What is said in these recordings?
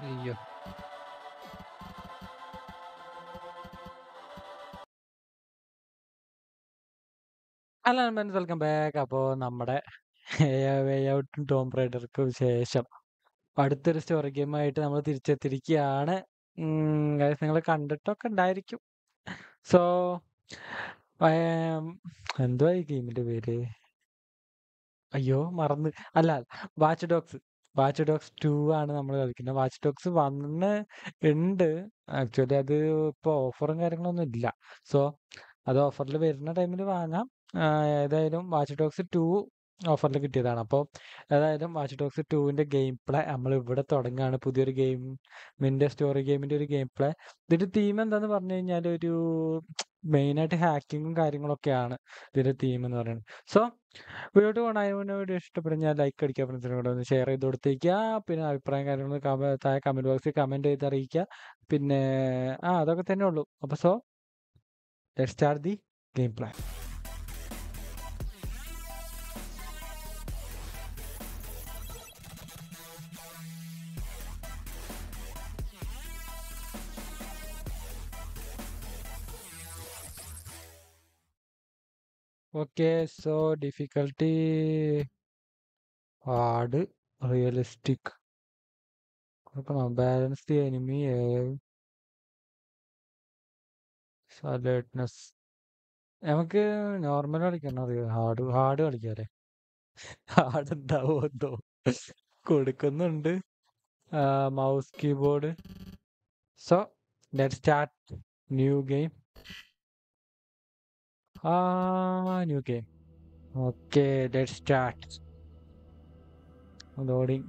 അയ്യോ hello men's welcome back അപ്പോൾ നമ്മുടെ വേ ഔട്ടും ടോം റൈഡർക്കും ശേഷം അടുത്തൊരു സ്റ്റോറി ഗെയിമായിട്ട് നമ്മൾ തിരിച്ചെത്തിയിരിക്കുകയാണ് നിങ്ങൾ കണ്ടിട്ടൊക്കെ ഉണ്ടായിരിക്കും സോ എന്തുവാ ഈ ഗെയിമിന്റെ പേര് അയ്യോ മറന്ന് അല്ല Watch Dogs Watch Dogs two ആണ് നമ്മൾ കളിക്കുന്നത് വാച്ച് ഡോഗ്സ് വന്ന് ഉണ്ട് ആക്ച്വലി അത് ഇപ്പോൾ ഓഫറും കാര്യങ്ങളൊന്നും ഇല്ല സോ അത് ഓഫറിൽ വരുന്ന ടൈമിൽ വാങ്ങാം ആ, ഏതായാലും വാച്ച് ഡോഗ്സ് ടു ഓഫറിൽ കിട്ടിയതാണ് അപ്പോൾ ഏതായാലും വാച്ച് ഡോഗ്സ് ടുവിൻ്റെ ഗെയിം പ്ലേ നമ്മൾ ഇവിടെ തുടങ്ങുകയാണ് പുതിയൊരു ഗെയിമിൻ്റെ സ്റ്റോറി ഗെയിമിൻ്റെ ഒരു ഗെയിം പ്ലേ ഇതിൻ്റെ തീം എന്താന്ന് പറഞ്ഞു കഴിഞ്ഞാൽ ഒരു മെയിനായിട്ട് ഹാക്കിങ്ങും കാര്യങ്ങളൊക്കെയാണ് ഇതിൻ്റെ തീം എന്ന് പറയുന്നത് സോ വീഡിയോ പോകണ വീഡിയോ ഇഷ്ടപ്പെടുന്ന ലൈക്ക് അടിക്കുക ഫ്രണ്ട്സിനെ കൂടെ ഒന്ന് ഷെയർ ചെയ്ത് കൊടുത്തേക്കുക പിന്നെ അഭിപ്രായം കാര്യങ്ങൾ കമ- താഴെ കമൻറ്റ് ബോക്സിൽ കമൻറ്റ് ചെയ്ത് അറിയിക്കുക പിന്നെ ആ അതൊക്കെ തന്നെ ഉള്ളൂ അപ്പോൾ so let start the game plan okay so difficulty hard realistic കൊടുക്കണം ബാലൻസ് ദി എനിമി അലേർട്ട്നെസ് നമുക്ക് നോർമൽ കളിക്കണം അറിയോ ഹാർഡ് ഹാർഡ് കളിക്കാല്ലേ ഹാർഡ് എന്താവോ എന്തോ കൊടുക്കുന്നുണ്ട് mouse keyboard so let start new game ആ new game okay let start loading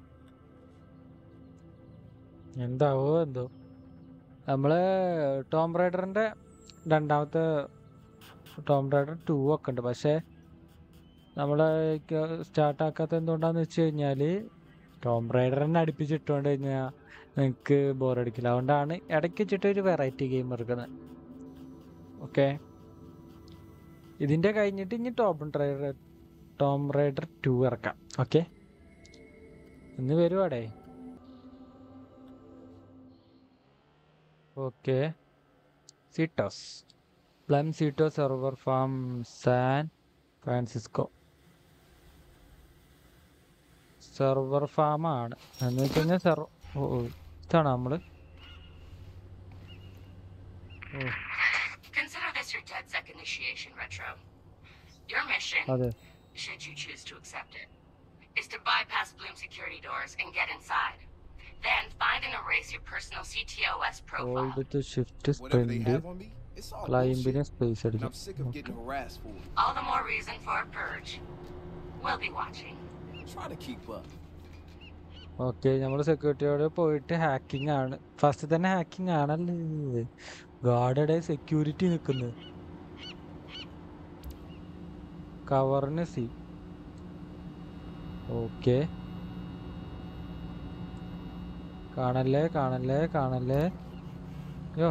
എന്താവോ എന്തോ നമ്മള് ടോം റൈഡറിന്റെ രണ്ടാമത്തെ ടോം റൈഡർ ടു ഒക്കെ ഉണ്ട് പക്ഷെ നമ്മൾ സ്റ്റാർട്ട് ആക്കാത്ത എന്തുകൊണ്ടാന്ന് വെച്ച് കഴിഞ്ഞാല് ടോം റൈഡറിനെ അടുപ്പിച്ചിട്ടുകൊണ്ട് കഴിഞ്ഞാൽ നിങ്ങൾക്ക് ബോറടിക്കില്ല അതുകൊണ്ടാണ് ഇടയ്ക്ക് വെച്ചിട്ട് ഒരു വെറൈറ്റി ഗെയിം ഇറക്കുന്നത് ഓക്കെ ഇതിന്റെ കഴിഞ്ഞിട്ട് ഇനി Tomb Raider Tomb Raider two ഇറക്കാം ഓക്കെ ഇന്ന് വരുവാടേ ഓക്കെ സീറ്റോസ് പ്ലം CTOS server farm San Francisco server farm ആണ് എന്ന് വെച്ച് കഴിഞ്ഞാൽ സെർവർ ഓ ഓ, ഇതാണ് നമ്മള് ഓ Consider this your DedSec initiation, Retro. Your mission, അതെ should you choose to accept it, is to bypass Bloom security doors and get inside. Then find and erase your personal CTOS profile. Hold to shift Whatever they sprint have on me, it's all ക്ലൈംബിന് bullshit. Space And I'm അടിക്കും sick of getting harassed for it. All the more reason for a purge. We'll be watching. Try to keep up. Okay നമ്മൾ സെക്യൂരിറ്റിയോട് പോയിട്ട് hacking ആണ് first തന്നെ hacking ആണല്ലേ ഗാർഡയുടെ security നിൽക്കുന്നത് കവറിന് C okay കാണല്ലേ കാണല്ലേ കാണല്ലേ യോ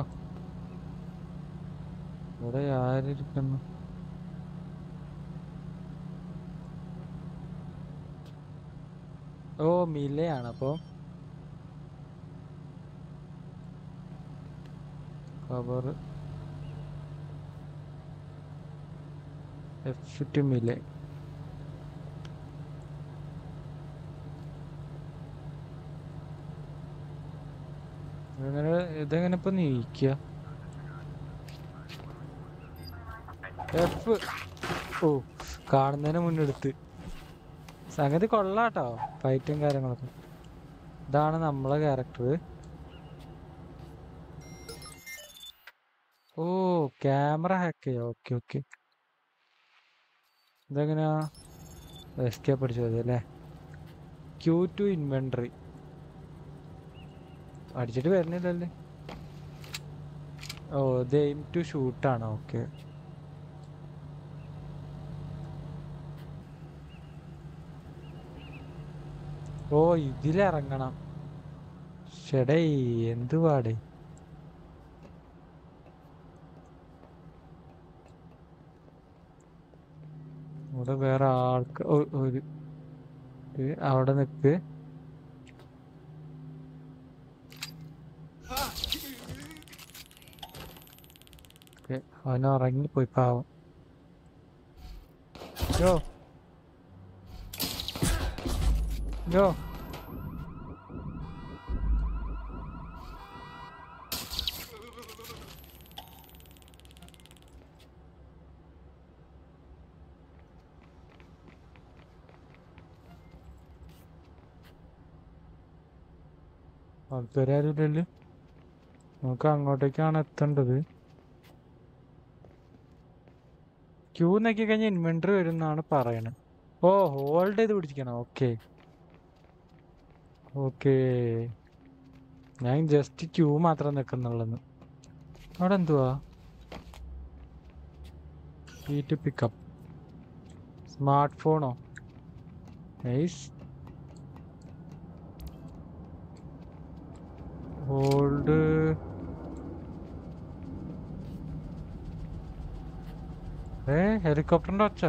ഇവിടെ ആരിരിക്കുന്നു ഓ മിലയാണ് അപ്പൊ കവർ എഫ് ടു മിലെ ഇതെങ്ങനെ ഇതെങ്ങനെ ഇപ്പൊ നീക്കുക എഫ് ഓ കാണുന്നതിന് മുന്നെടുത്ത് സംഗതി കൊള്ളാട്ടോ ഫൈറ്റും കാര്യങ്ങളൊക്കെ ഇതാണ് നമ്മളെ ക്യാരക്ടർ ഓ ക്യാമറ ഹാക്ക് ചെയ്യാം ഓക്കെ ഓക്കെ ഇതെങ്ങനെയാ എസ്കേപ്പ് അടിച്ചു മതി അല്ലേ ക്യൂ ടു ഇൻവെന്ററി അടിച്ചിട്ട് വരുന്നില്ലല്ലേ ഓ ഇത് എയിം ടു ഷൂട്ടാണ് ഓക്കെ ഓ ഇതിലിറങ്ങണം ഷെടേ എന്ത് പാടേ ഇവിടെ വേറെ ആൾക്ക് ഒ- ഒരു ഒരു അവിടെ നിക്ക് ഓക്കെ അവൻ ഉറങ്ങിപ്പോയി പാവം യോ യോ ആൾക്കാരും ഇല്ലല്ലോ നമുക്ക് അങ്ങോട്ടേക്കാണ് എത്തേണ്ടത് ക്യൂ നോക്കി കഴിഞ്ഞാൽ ഇൻവെന്ററി വരും എന്നാണ് പറയണത് ഓ ഹോൾഡ് ചെയ്ത് പിടിച്ചിരിക്കണം ഓക്കെ ഓക്കെ ഞാൻ ജസ്റ്റ് ക്യൂ മാത്രം നിൽക്കുന്നുള്ളെന്ന് അവിടെ എന്തുവാ ടു പിക്കപ്പ് സ്മാർട്ട് ഫോണോ നൈസ് ഹോൾഡ് ഏ ഹെലികോപ്റ്ററിന്റെ ഒച്ച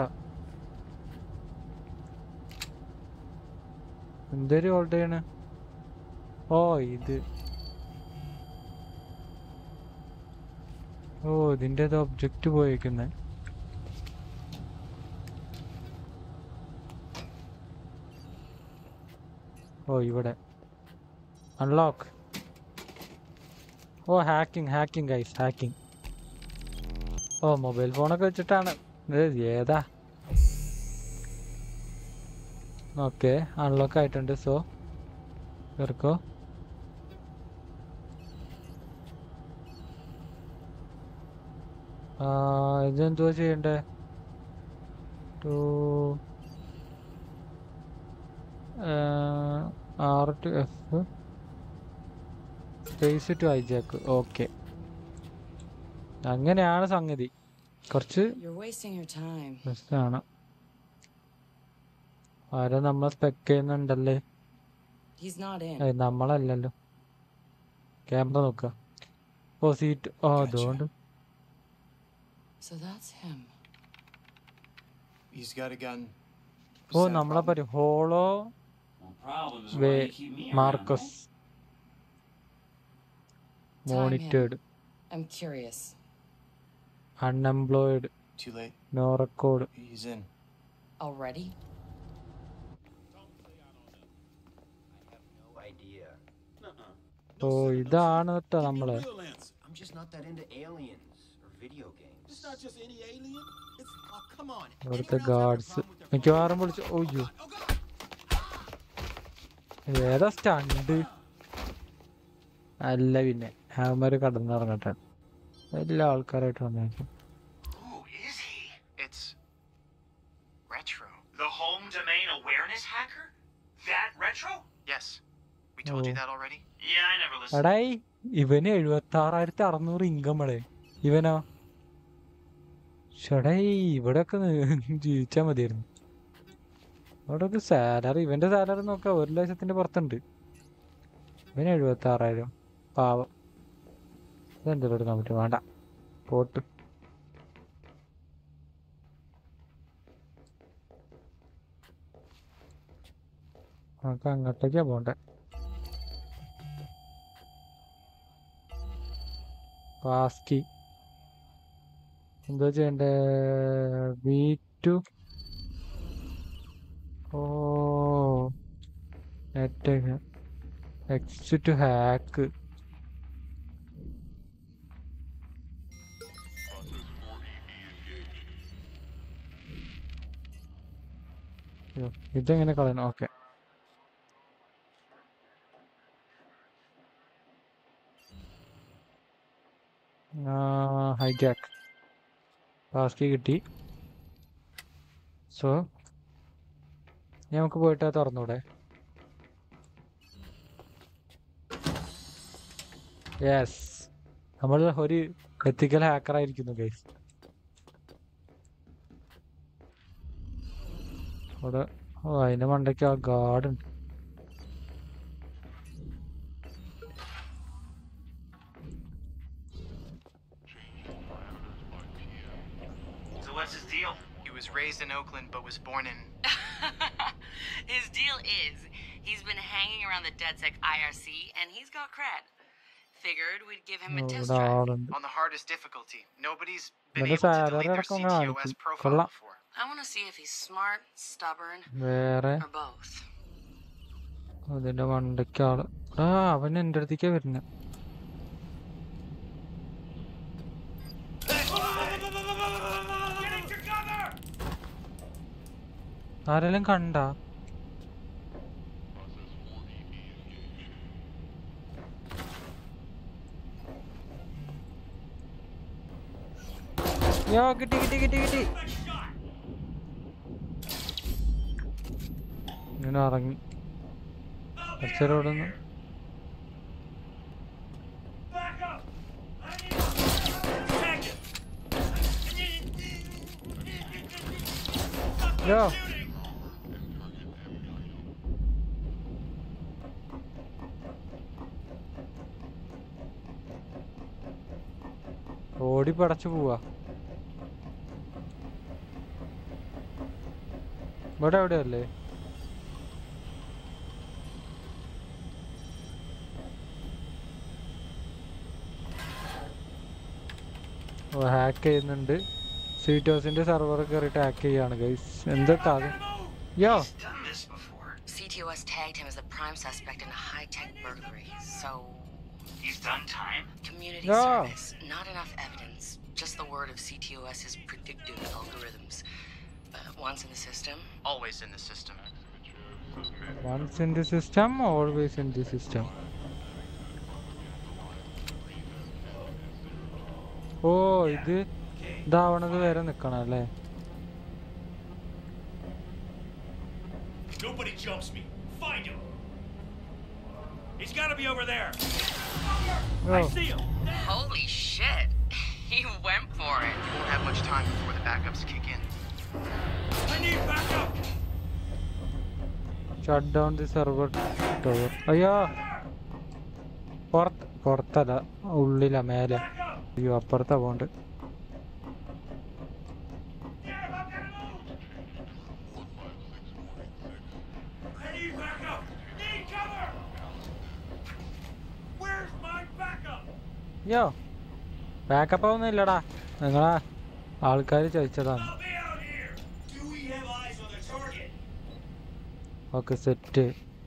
എന്തൊരു ഹോൾഡ് ചെയ്യണ് ഓ ഇത് ഓ ഇതിന്റെ ഒബ്ജക്റ്റ് പോയേക്കുന്നെ ഓ ഇവിടെ അൺലോക്ക് ഓ ഹാക്കിംഗ് ഹാക്കിംഗ് ഗൈസ് ഹാക്കിംഗ് ഓ മൊബൈൽ ഫോണൊക്കെ വെച്ചിട്ടാണ് ഇത് ഏതാ ഓക്കെ അൺലോക്ക് ആയിട്ടുണ്ട് സോ കേർക്കോ ഇതെന്തുവാ ചെയ്യണ്ടേ to R to F space to hijack okay അങ്ങനെയാണ് സംഗതി കുറച്ച് You're wasting your time. പ്രശ്നമാണ് ആരോ നമ്മളെ സ്പെക്ക് ചെയ്യുന്നുണ്ടല്ലേ He's not in. ഏയ് നമ്മളല്ലല്ലോ ക്യാമറ നോക്കുക ഓ സീറ്റ് ഓ Gotcha. അതുകൊണ്ട് So that's him. He's got a gun. ഓ Is that a നമ്മളെ problem? പരി ഹോളോ Problems way why you keep me around. Marcus monitored I'm curious. Unemployed Too late. No record He's in. Already? No idea. Uh-uh. ഓ ഇതാണ് കേട്ടോ നമ്മള് Real answer. I'm just not that into aliens or video games. It's not just any alien. It's oh come on. ഇവിടുത്തെ Anyone else have a guards problem with their മിക്കവാറും വിളിച്ചു ഓയ്യോ phone? Oh God. ഏതാ stunt അല്ല പിന്നെ ഹാമര് കടന്നിറങ്ങട്ടെ എല്ലാ ആൾക്കാരായിട്ട് വന്നേക്കും Who is he? It's retro. The home domain awareness hacker? That retro? Yes. We told you Oh. that already? Yeah, I never listened. എടായി ഇവന് എഴുപത്തി ആറായിരത്തി അറുന്നൂറ് ഇൻകം അടേ ഇവനോ ഷടായി ഇവിടെയൊക്കെ നി- ജീവിച്ചാ മതിയായിരുന്നു ഇവിടെയൊക്കെ സാലറി ഇവന്റെ സാലറി നോക്കാം ഒരു ലക്ഷത്തിന്റെ പുറത്തുണ്ട് ഇവന് എഴുപത്തി ആറായിരം പാവം ഇതെന്തെങ്കിലും എടുക്കാൻ പറ്റും വേണ്ട പോട്ട് നമുക്ക് അങ്ങോട്ടേക്കാ പോണ്ടേ പാസ്കി എന്താ ചെയ്യണ്ടേ വി ടു ഓ നെറ്റ് എക്സ് ടു ഹാക്ക് ഇതെങ്ങനെ കളയണം ഓക്കെ ഹൈജാക്ക് പാസ്കി കിട്ടി സോ നമുക്ക് പോയിട്ട് അത് തുറന്നൂടെ യെസ് നമ്മൾ ഒരു എത്തിക്കൽ ഹാക്കർ ആയിരിക്കുന്നു ഗൈസ് അവിടെ ഓ അതിന്റെ മണ്ടയ്ക്ക് ആ ഗാർഡ് ഉണ്ട് So what's his deal? He was raised in Oakland but was born in. His deal is he's been hanging around the DedSec IRC and he's got cred. Figured we'd give him a test ഇവിടെ drive. ആളുണ്ട് On the hardest difficulty. Nobody's been ഇവിടെ able to salary delete their അടക്കം CTOS കാണിക്കും profile കൊള്ളാം before. I want to see if he's smart, stubborn, വേറെ or both. അതിന്റെ മണ്ടയ്ക്ക് ആള് ആ അവൻ എന്റെ അടുത്തേക്കാ വരുന്നത് Getting to cover! ആരെല്ലാം കണ്ട യോ കിട്ടി കിട്ടി കിട്ടി കിട്ടി Nice shot! ഇങ്ങനെ ഇറങ്ങി Help me കുറച്ചേരം out ഇവിടെ നിന്ന് here! Back up! I need Tag him! യോ Shooting! ഓടി പടച്ചു പോവാ ഇവിടെ എവിടെയല്ലേ ഓ ഹാക്ക് ചെയ്യുന്നുണ്ട് സീറ്റോസിന്റെ സെർവർ കയറിയിട്ട് ഹാക്ക് ചെയ്യാണ് ഗൈസ് എന്താ കഥ യോ He's done this before. CTOS tagged him as the prime suspect in a high-tech burglary. So, He's done time? community Yeah. service. Not enough evidence. Just the word of CTOS's predictive algorithms. Uh, once in the system, Always in the system. Once in the system always in the system ഓ ഇത് ഇതാവണത് വരെ നിക്കണം അല്ലേ Nobody jumps me. Find him. He's got to be over there. I Oh. see him. holy shit! He went for it. Won't have much time before the backups kick in. I need backup. Shut down the server tower അയ്യോ പുറത്ത് പുറത്തല്ല ഉള്ളിലാ മേലെ Backup. അയ്യോ അപ്പുറത്താ പോണ്ട് Damn, I'm gonna move. I need backup. Need cover. Where's my backup? Yo backup ഒന്നും ഇല്ലടാ നിങ്ങളാ ആൾക്കാർ ചോദിച്ചതാണ് Help me out here. Do we have eyes on the target? Okay set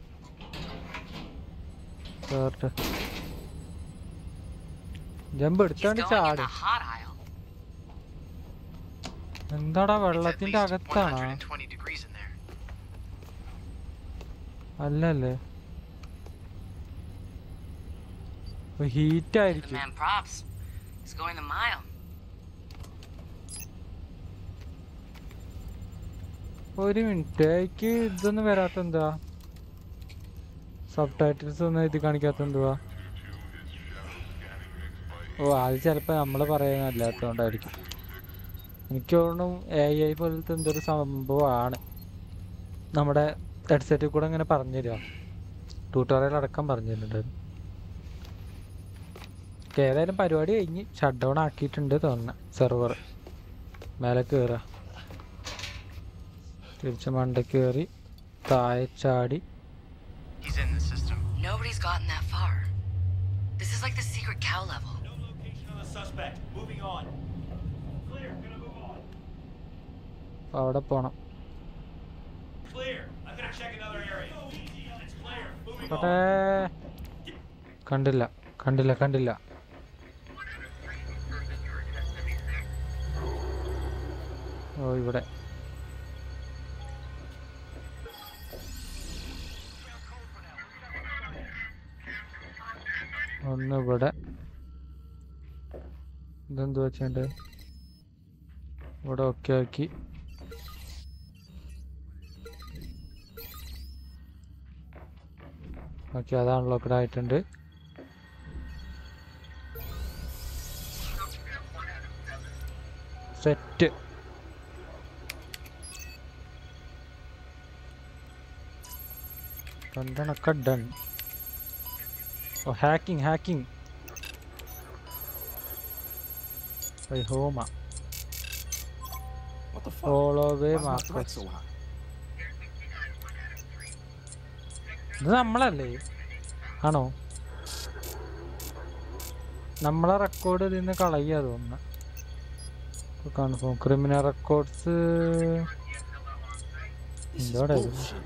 jump He's എടുത്തോണ്ട് going in ചാട് the hot aisle. എന്താടാ It's at വെള്ളത്തിന്റെ least അകത്താണോ 120 degrees in there. അല്ലല്ലേ ഹീറ്റ് The ആയിരിക്കും man props. He's going the mile. ഒരു മിനിറ്റ് എനിക്ക് ഇതൊന്നും വരാത്ത എന്താ സബ് ടൈറ്റിൽസ് ഒന്നും ഇത് കാണിക്കാത്ത എന്തുവാ ഓ അത് ചിലപ്പോ നമ്മള് പറയാനല്ലാത്തോണ്ടായിരിക്കും എനിക്ക് തോന്നുന്നു എ ഐ പോലത്തെ എന്തൊരു സംഭവമാണ് നമ്മുടെ ഹെഡ്സെറ്റിൽ കൂടെ ഇങ്ങനെ പറഞ്ഞു തരിക ട്യൂട്ടോറിയൽ അടക്കം പറഞ്ഞു തരുന്നുണ്ടായിരുന്നു ഓക്കേ, ഏതായാലും പരിപാടി കഴിഞ്ഞ് ഷട്ട് ഡൗൺ ആക്കിയിട്ടുണ്ട് തോന്നുന്നു സെർവർ മേലെ കയറുക തിരിച്ച് മണ്ടയ്ക്ക് കയറി താഴെ ചാടി He's in the system. Nobody's gotten that far. This is like the secret cow level. No location on the suspect. Moving on. Clear. Gonna move on. അപ്പൊ അവിടെ പോണം Clear. I'm gonna check another area. It's clear. Moving പോട്ടെ on. കണ്ടില്ല കണ്ടില്ല കണ്ടില്ല ഓ ഇവിടെ ഒന്ന് ഇവിടെ ഇതെന്ത് വെച്ചുണ്ട് ഇവിടെ ഒക്കെ ആക്കി ഓക്കെ അത് അൺലോക്കഡ് ആയിട്ടുണ്ട് സെറ്റ് രണ്ടെണ്ണൊക്കെ ഡൺ ഓ ഹാക്കിംഗ് ഹാക്കിംഗ് ഹോമ What the fuck? Follow way Why's my threat Marcus so high? ഇത് നമ്മളല്ലേ ആണോ നമ്മളെ റെക്കോർഡ് ഇതിൽ നിന്ന് കളയുക തോന്നുന്നു confirm criminal records This is എന്തോടെ ഇത്? bullshit.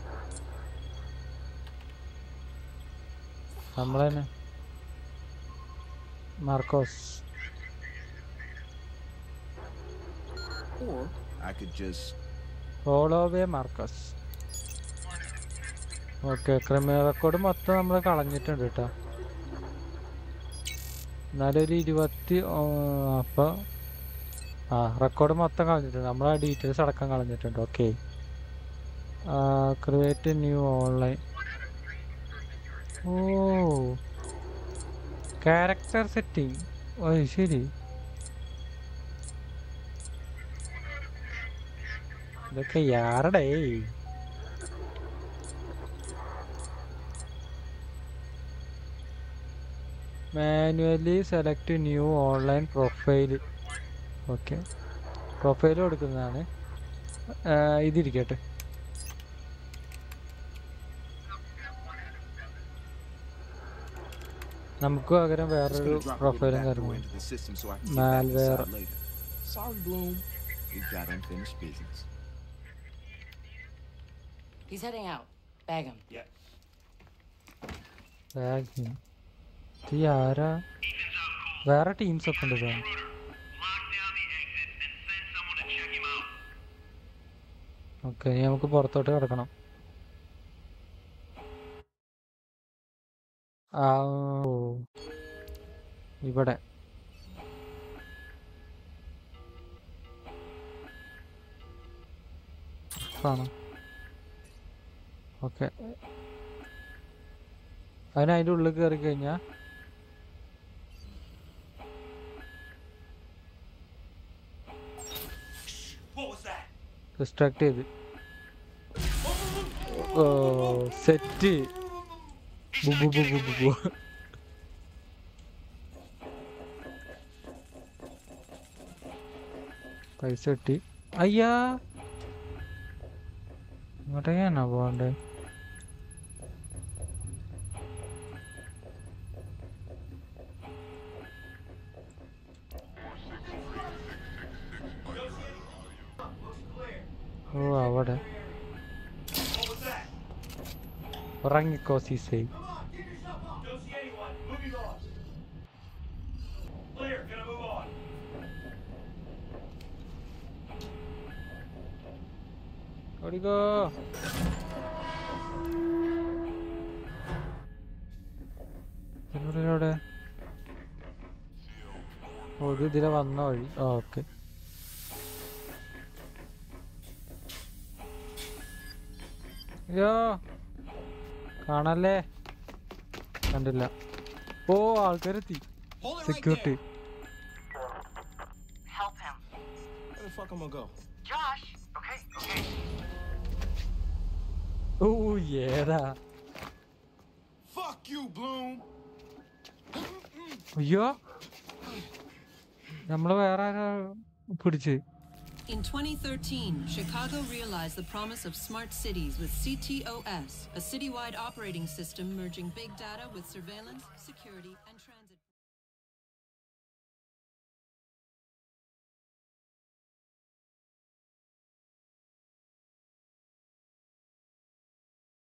നമ്മളെ Marcos Or I could just follow way Marcus okay criminal record മൊത്തം നമ്മൾ കളഞ്ഞിട്ടുണ്ട് കേട്ടോ എന്നാലും ഒരു ഇരുപത്തി അപ്പോൾ ആ റെക്കോർഡ് മൊത്തം കളഞ്ഞിട്ടുണ്ട് നമ്മൾ ആ ഡീറ്റെയിൽസ് അടക്കം കളഞ്ഞിട്ടുണ്ട് ഓക്കെ ക്രിയേറ്റ് ന്യൂ ഓൺലൈൻ ഓ ക്യാരക്ടർ സെറ്റിംഗ് ഓ ശരി ഇതൊക്കെ യാരുടെ manually select new online profile okay profile കൊടുക്കുന്നതാണ് ആ, ഇതിരിക്കട്ടെ നമുക്ക് പകരം just വേറൊരു gonna drop പ്രൊഫൈലും your back door കാര്യങ്ങളും into the system so I can get back Malware. inside later. Sorry, Bloom. We've got unfinished business. He's heading out. Bag him. Yeah. Bag ഇത് ആരാ വേറെ ടീംസ് ഒക്കെ ഉണ്ട് ഇതാ. Okay ഇനി നമുക്ക് പുറത്തോട്ട് കിടക്കണം ആ ഓ ഇവിടെ ആണ് ഓക്കെ അതിന് അതിൻ്റെ ഉള്ളിൽ കയറി കഴിഞ്ഞാൽ What was that? ഡിസ്ട്രാക്ട് ചെയ്ത് ഓ സെറ്റ് ബു ബു ബു ബു ബു ബു പൈസ കിട്ടി അയ്യാ ഇങ്ങോട്ടേക്കാണോ പോകണ്ടേ ഓ അവിടെ What was that? ഉറങ്ങിക്കോ സീസേ Don't see anyone. Moving on. Clear. Gonna move on. ഓടിക്കോ ഇവിടെ ഓ ഇത് ഇതിലെ വന്ന വഴി ഓക്കെ അയ്യോ കാണല്ലേ കണ്ടില്ല ഓ ആൾക്കാരെത്തി Hold it right security there. Help him. Where the fuck am I go? Josh! Okay, okay. ഓ ഏതാ Fuck you, Bloom. അയ്യോ നമ്മള് വേറെ ആരാ പിടിച്ച് In 2013, Chicago realized the promise of smart cities with CTOS, a citywide operating system merging big data with surveillance, security, and transit.